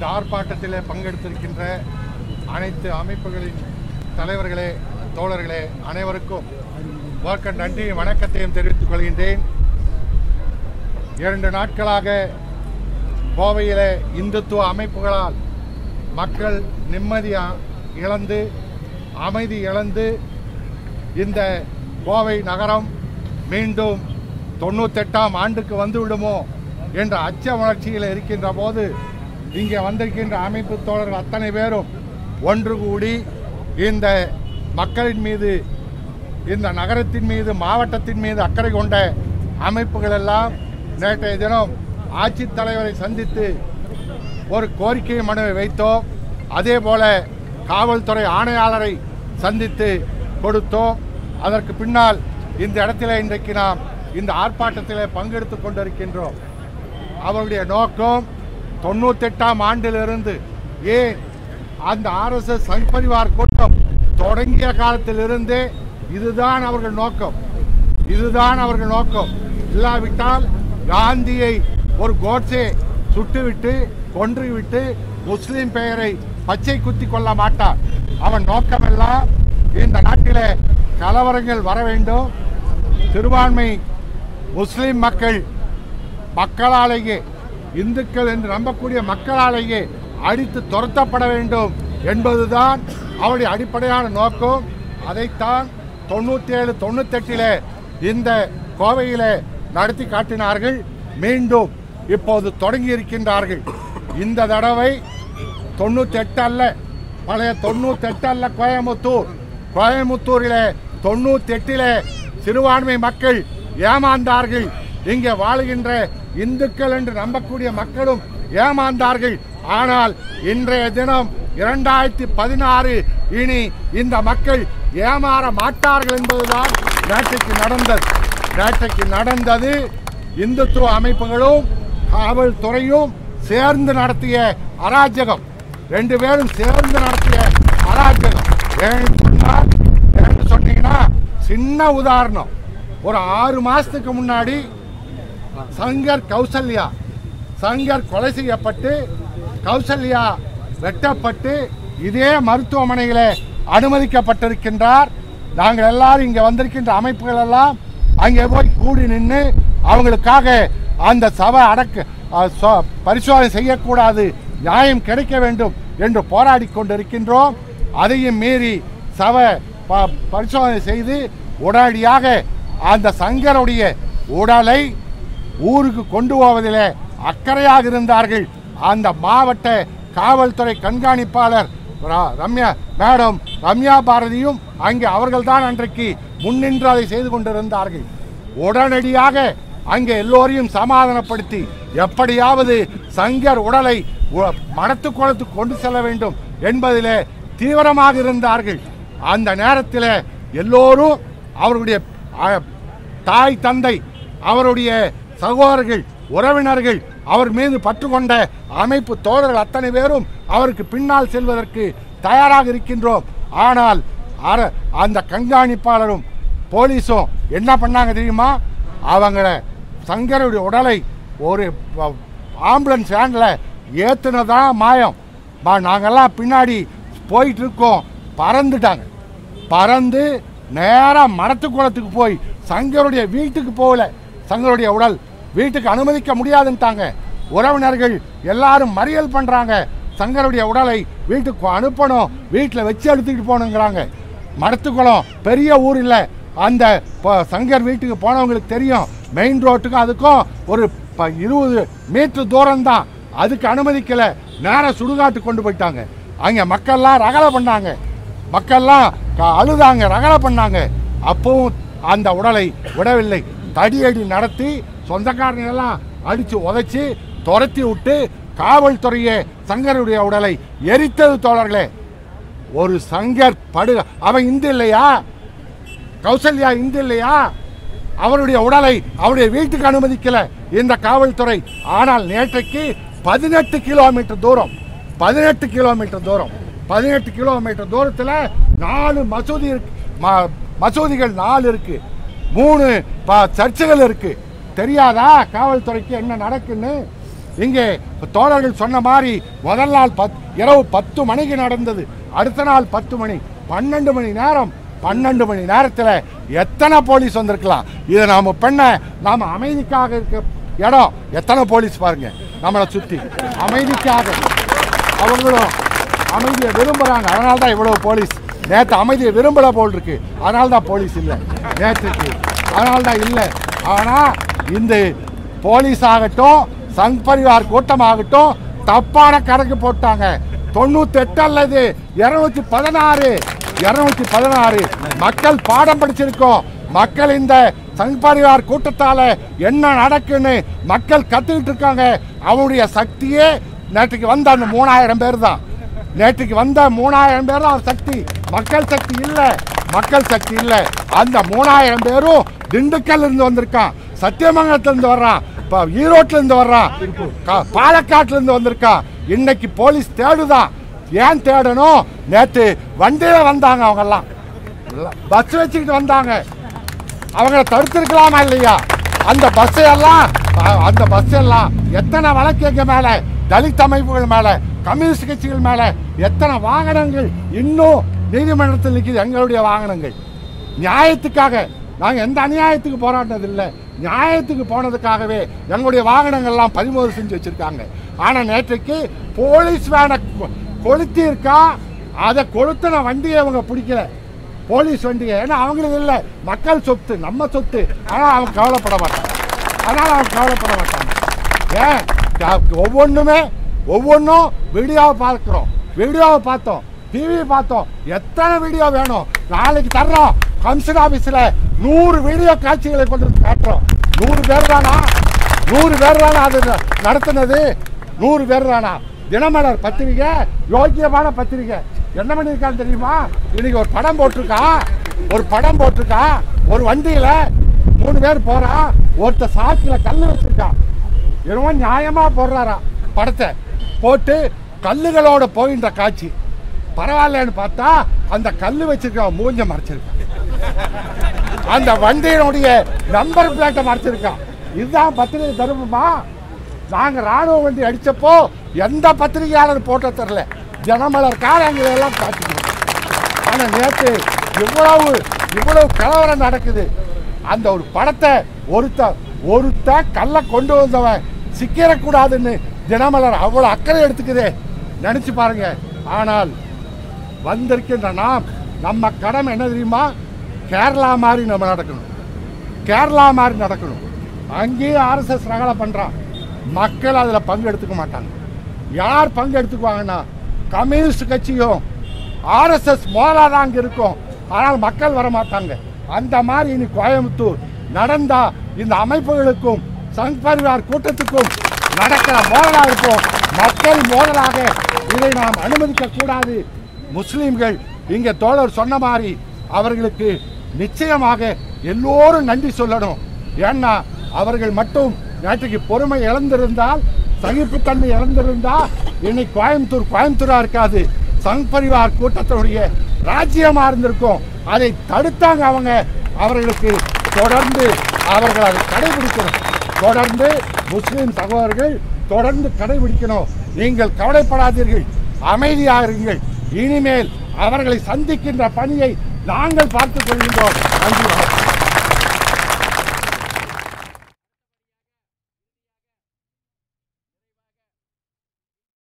இந்த ஆர்ப்பாட்டத்திலே பங்கெடுத்திருக்கின்ற அனைத்து அமைப்புகளின் தலைவர்களே தோழர்களே அனைவருக்கும் வணக்க நன்றி வணக்கத்தையும் தெரிவித்துக் கொள்கின்றேன் இரண்டு நாட்களாக கோவையிலே இந்துத்துவ அமைப்புகளால் மக்கள் நிம்மதியா இழந்து அமைதி இழந்து இந்த கோவை நகரம் மீண்டும் தொண்ணூத்தெட்டாம் ஆண்டுக்கு வந்துவிடுமோ என்ற அச்ச உணர்ச்சியில் இருக்கின்ற போது இங்கே வந்திருக்கின்ற அமைப்பு தோழர்கள் அத்தனை பேரும் ஒன்று கூடி இந்த மக்களின் மீது இந்த நகரத்தின் மீது மாவட்டத்தின் மீது அக்கறை கொண்ட அமைப்புகள் எல்லாம் நேற்றைய தினம் ஆட்சித் தலைவரை சந்தித்து ஒரு கோரிக்கை மனுவை வைத்தோம் அதே போல காவல்துறை ஆணையாளரை சந்தித்து கொடுத்தோம் அதற்கு பின்னால் இந்த இடத்திலே இன்றைக்கு நாம் இந்த ஆர்ப்பாட்டத்திலே பங்கெடுத்துக் கொண்டிருக்கின்றோம் அவருடைய நோக்கம் தொண்ணூத்தெட்டாம் ஆண்டிலிருந்து ஏன் அந்த ஆர்எஸ்எஸ் சங் பரிவார் கூட்டம் தொடங்கிய காலத்திலிருந்தே இதுதான் அவர்கள் நோக்கம் இதுதான் அவர்கள் நோக்கம் இல்லாவிட்டால் காந்தியை ஒரு கோட்ஸே சுட்டுவிட்டு கொன்றுவிட்டு முஸ்லிம் பெயரை பச்சை குத்தி கொள்ள மாட்டார் அவன் நோக்கமெல்லாம் இந்த நாட்டிலே கலவரங்கள் வர வேண்டும் சிறுபான்மை முஸ்லிம் மக்கள் மக்களாலேயே இந்துக்கள் என்று நம்பக்கூடிய மக்களாலேயே அடித்து துரத்தப்பட வேண்டும் என்பதுதான் அவருடைய அடிப்படையான நோக்கம் அதைத்தான் தொண்ணூற்றி ஏழு தொண்ணூத்தெட்டிலே இந்த கோவையிலே நடத்தி காட்டினார்கள் மீண்டும் இப்போது தொடங்கி இருக்கின்றார்கள் இந்த தடவை தொண்ணூத்தெட்டு அல்ல பழைய தொண்ணூத்தெட்டு அல்ல கோயமுத்தூர் கோயமுத்தூரிலே தொண்ணூத்தெட்டிலே சிறுபான்மை மக்கள் ஏமாந்தார்கள் இங்கே வாழுகின்ற இந்துக்கள் என்று நம்பக்கூடிய மக்களும் ஏமாந்தார்கள் ஆனால் இன்றைய தினம் இரண்டாயிரத்தி பதினாறு இனி இந்த மக்கள் ஏமாற மாட்டார்கள் என்பதுதான் நேற்றைக்கு நடந்தது நேற்றைக்கு நடந்தது இந்துத்துவ அமைப்புகளும் காவல்துறையும் சேர்ந்து நடத்திய அராஜகம் ரெண்டு பேரும் சேர்ந்து நடத்திய அராஜகம் ஏன்னு சொன்னால் ஏன்னு சொன்னீங்கன்னா சின்ன உதாரணம் ஒரு ஆறு மாசத்துக்கு முன்னாடி சங்கர் கௌசல்யா சங்கர் கொலை செய்யப்பட்டு கௌசல்யா வெட்டப்பட்டு இதே மருத்துவமனையிலே அனுமதிக்கப்பட்டிருக்கின்றார் நாங்கள் எல்லாரும் இங்கே வந்திருக்கின்ற அமைப்புகள் எல்லாம் அங்கே போய் கூடி நின்று அவங்களுக்காக அந்த சபை அடக்க அஹ், சொ- பரிசோதனை செய்யக்கூடாது நியாயம் கிடைக்க வேண்டும் என்று போராடி கொண்டிருக்கின்றோம் அதையும் மீறி சபை ப- பரிசோதனை செய்து உடனடியாக அந்த சங்கருடைய உடலை ஊருக்கு கொண்டு போவதிலே அக்கறையாக இருந்தார்கள் அந்த மாவட்ட காவல்துறை கண்காணிப்பாளர் ர- ரம்யா மேடம் ரம்யா பாரதியும் அங்கே அவர்கள்தான் அன்றைக்கு முன்னின்று அதை செய்து கொண்டிருந்தார்கள் உடனடியாக அங்கே எல்லோரையும் சமாதானப்படுத்தி எப்படியாவது சங்கர் உடலை உ- மடத்து குளத்துக்கு கொண்டு செல்ல வேண்டும் என்பதிலே தீவிரமாக இருந்தார்கள் அந்த நேரத்தில் எல்லோரும் அவர்களுடைய அ, தாய் தந்தை அவருடைய சகோதரர்கள் உறவினர்கள் அவர் மீது பற்று கொண்ட அமைப்பு தோழர்கள் அத்தனை பேரும் அவருக்கு பின்னால் செல்வதற்கு தயாராக இருக்கின்றோம் ஆனால் அர- அந்த கண்காணிப்பாளரும் போலீஸும் என்ன பண்ணாங்க தெரியுமா அவங்கள சங்கருடைய உடலை ஒரு ப- ஆம்புலன்ஸ் வேனில் ஏற்றுனதான் மாயம் மா நாங்கெல்லாம் பின்னாடி போயிட்டு இருக்கோம் பறந்துட்டாங்க பறந்து நேராக மரத்து குளத்துக்கு போய் சங்கருடைய வீட்டுக்கு போகல சங்கருடைய உடல் வீட்டுக்கு அனுமதிக்க முடியாதுன்ட்டாங்க உறவினர்கள் எல்லாரும் மறியல் பண்ணுறாங்க சங்கருடைய உடலை வீட்டுக்கு அனுப்பணும் வீட்டில் வச்சு எடுத்துக்கிட்டு போகணுங்கிறாங்க மடத்துக்குளம் பெரிய ஊர் இல்லை அந்த ப- சங்கர் வீட்டுக்கு போனவங்களுக்கு தெரியும் மெயின் ரோட்டுக்கும் அதுக்கும் ஒரு ப- இருபது மீட்டர் தூரம் தான் அதுக்கு அனுமதிக்கல நேரா சுடுகாட்டு கொண்டு போயிட்டாங்க அங்கே மக்கள்லாம் ரகலை பண்ணாங்க மக்கள்லாம் க- அழுதாங்க ரகலை பண்ணாங்க அப்பவும் அந்த உடலை விடவில்லை தடியடி நடத்தி சொந்தக்காரங்க எல்லாம் அடிச்சு உதைச்சு துரத்தி விட்டு காவல்துறையே சங்கருடைய உடலை எரித்தது தோழர்களே ஒரு சங்கர் படு அவன் இந்து இல்லையா கௌசல்யா இந்து இல்லையா அவருடைய உடலை அவருடைய வீட்டுக்கு அனுமதிக்கல இந்த காவல்துறை ஆனால் நேற்றைக்கு பதினெட்டு கிலோமீட்டர் தூரம் பதினெட்டு கிலோமீட்டர் தூரம் பதினெட்டு கிலோமீட்டர் தூரத்தில் நாலு மசூதி இருக்கு ம- மசூதிகள் நாலு இருக்கு மூணு ப- சர்ச்சுகள் இருக்கு தெரியாதா காவல்துறைக்கு என்ன நடக்குன்னு இங்கே தோழர்கள் சொன்ன மாதிரி முதல் நாள் பத் இரவு பத்து மணிக்கு நடந்தது அடுத்த நாள் பத்து மணி பன்னெண்டு மணி நேரம் பன்னெண்டு மணி நேரத்தில் எத்தனை போலீஸ் வந்திருக்கலாம் இது நாம பெண்ணை நாம அமைதிக்காக இருக்க இடம் எத்தனை போலீஸ் பாருங்க நம்மளை சுற்றி அமைதிக்காக அவங்களும் அமைதியை விரும்புகிறாங்க அதனால தான் இவ்வளோ போலீஸ் நேற்று அமைதியை விரும்பல போல் இருக்கு அதனால தான் போலீஸ் இல்லை நேற்றுக்கு அதனால தான் இல்லை ஆனால் இந்த போலீஸ் ஆகட்டும் சங் பரிவார் கூட்டமாகட்டும் தப்பான கணக்கு போட்டாங்க தொண்ணூத்தெட்டு அல்லது இருநூத்தி பதினாறு இருநூத்தி பதினாறு மக்கள் பாடம் படிச்சிருக்கோம் மக்கள் இந்த சங் பரிவார் கூட்டத்தால என்ன நடக்குன்னு மக்கள் கத்துக்கிட்டு இருக்காங்க அவனுடைய சக்தியே நேற்றுக்கு வந்த அந்த மூணாயிரம் பேர் தான் நேற்றுக்கு வந்த மூணாயிரம் பேர் தான் சக்தி மக்கள் சக்தி இல்லை மக்கள் சக்தி இல்லை அந்த மூணாயிரம் பேரும் திண்டுக்கல்ல இருந்து வந்திருக்கான் சத்தியமங்கலத்துல இருந்து வர்றான் இப்போ ஈரோட்ல இருந்து வர்றான் கா- பாலக்காட்டுல இருந்து வந்திருக்கான் இன்னைக்கு போலீஸ் தேடுதான் ஏன் தேடணும் நேற்று வண்டியில வந்தாங்க அவங்க எல்லாம் பஸ் வச்சுக்கிட்டு வந்தாங்க அவங்கள தடுத்திருக்கலாமா இல்லையா அந்த பஸ் எல்லாம் அ- அந்த பஸ் எல்லாம் எத்தனை வழக்கு எங்க மேல தலித் அமைப்புகள் மேல கம்யூனிஸ்ட் கட்சிகள் மேல எத்தனை வாகனங்கள் இன்னும் நீதிமன்றத்தில் நிற்குது எங்களுடைய வாகனங்கள் நியாயத்துக்காக நாங்க எந்த அநியாயத்துக்கு போராட்டது இல்லை நியாயத்துக்கு போனதுக்காகவே எங்களுடைய வாகனங்கள்லாம் பறிமுதல் செஞ்சு வச்சிருக்காங்க ஆனா நேற்றைக்கு போலீஸ் வேனை கொ- கொளுத்தி இருக்கா அதை கொளுத்தின வண்டியை அவங்க பிடிக்கல போலீஸ் வண்டியை ஏன்னா அவங்களுக்கு இல்லை மக்கள் சொத்து நம்ம சொத்து ஆனால் அவங்க கவலைப்பட மாட்டாங்க அதனால் அவங்க கவலைப்பட மாட்டாங்க ஏன் க- ஒவ்வொன்றுமே ஒவ்வொன்றும் வீடியோவை பார்க்குறோம் வீடியோவை பார்த்தோம் டிவி பார்த்தோம் எத்தனை வீடியோ வேணும் நாளைக்கு தர்றோம் கமிஷன் ஆஃபீஸில் நூறு வீடியோ காட்சிகளை கொண்டு வந்து காட்டுறோம் நூறு பேர் தானா நூறு பேர் தானா அது ந- நடத்துனது நூறு பேர் தானா தினமலர் பத்திரிகை யோக்கியமான பத்திரிகை என்ன பண்ணியிருக்கான்னு தெரியுமா இன்னைக்கு ஒரு படம் போட்டிருக்கா ஒரு படம் போட்டிருக்கா ஒரு வண்டியில மூணு பேர் போறா ஒருத்தர் சாக்கில கல்லு வச்சிருக்கான் என்னமோ நியாயமா போடுறாரா படத்தை போட்டு கல்லுகளோட போகின்ற காட்சி பரவாயில்லன்னு பார்த்தா அந்த கல்லு வச்சிருக்கான் மூஞ்ச மறைச்சிருக்கான் அந்த வண்டியினுடைய நம்பர் பிளேட்டை மறைச்சிருக்கான் இதுதான் பத்திரிகை தருமமா நாங்க ராணுவ வண்டி அடிச்சப்போ எந்த பத்திரிகையாளர் போட்டோ தரல ஜனமலர் காரங்களை எல்லாம் காட்டிக்கிறோம் ஆனா நேற்று இவ்வளவு இவ்வளவு கலவரம் நடக்குது அந்த ஒரு படத்தை ஒருத்த ஒருத்த கல்லை கொண்டு வந்தவன் சிக்கிடக்கூடாதுன்னு தினமலர் அவ்வளவு அக்கறை எடுத்துக்குதே நினைச்சு பாருங்க ஆனால் வந்திருக்கின்ற நாம் நம்ம கடமை என்ன தெரியுமா கேரளா மாதிரி நம்ம நடக்கணும் கேரளா மாதிரி நடக்கணும் அங்கேயும் ஆர்எஸ்எஸ் ரகலை பண்ணுறான் மக்கள் அதில் பங்கு எடுத்துக்க மாட்டாங்க யார் பங்கு எடுத்துக்குவாங்கன்னா கம்யூனிஸ்ட் கட்சியும் ஆர்எஸ்எஸ் மோதலாக தான் அங்கே இருக்கும் ஆனால் மக்கள் வர மாட்டாங்க அந்த மாதிரி இனி கோயம்புத்தூர் நடந்தா இந்த அமைப்புகளுக்கும் சங் பரிவார் கூட்டத்துக்கும் நடக்கிற மோதலாக இருக்கும் மக்கள் மோதலாக இதை நாம் அனுமதிக்க கூடாது முஸ்லிம்கள் இங்கே தோழர் சொன்ன மாதிரி அவர்களுக்கு நிச்சயமாக எல்லோரும் நன்றி சொல்லணும் ஏன்னா அவர்கள் மட்டும் நேற்றுக்கு பொறுமை இழந்திருந்தால் சகிப்புத்தன்மை இழந்திருந்தா இன்னைக்கு கோயம்புத்தூர் கோயம்புத்தூரா இருக்காது சங் பரிவார் கூட்டத்தினுடைய ராஜ்யமா இருந்திருக்கும் அதை தடுத்தாங்க அவங்க அவர்களுக்கு தொடர்ந்து அவர்கள் அதை கடைபிடிக்கணும் தொடர்ந்து முஸ்லிம் சகோதரர்கள் தொடர்ந்து கடைபிடிக்கணும் நீங்கள் கவலைப்படாதீர்கள் அமைதியாக இருங்கள் இனிமேல் அவர்களை சந்திக்கின்ற பணியை நாங்கள் பார்த்துக் கொள்கின்றோம் நன்றி வணக்கம்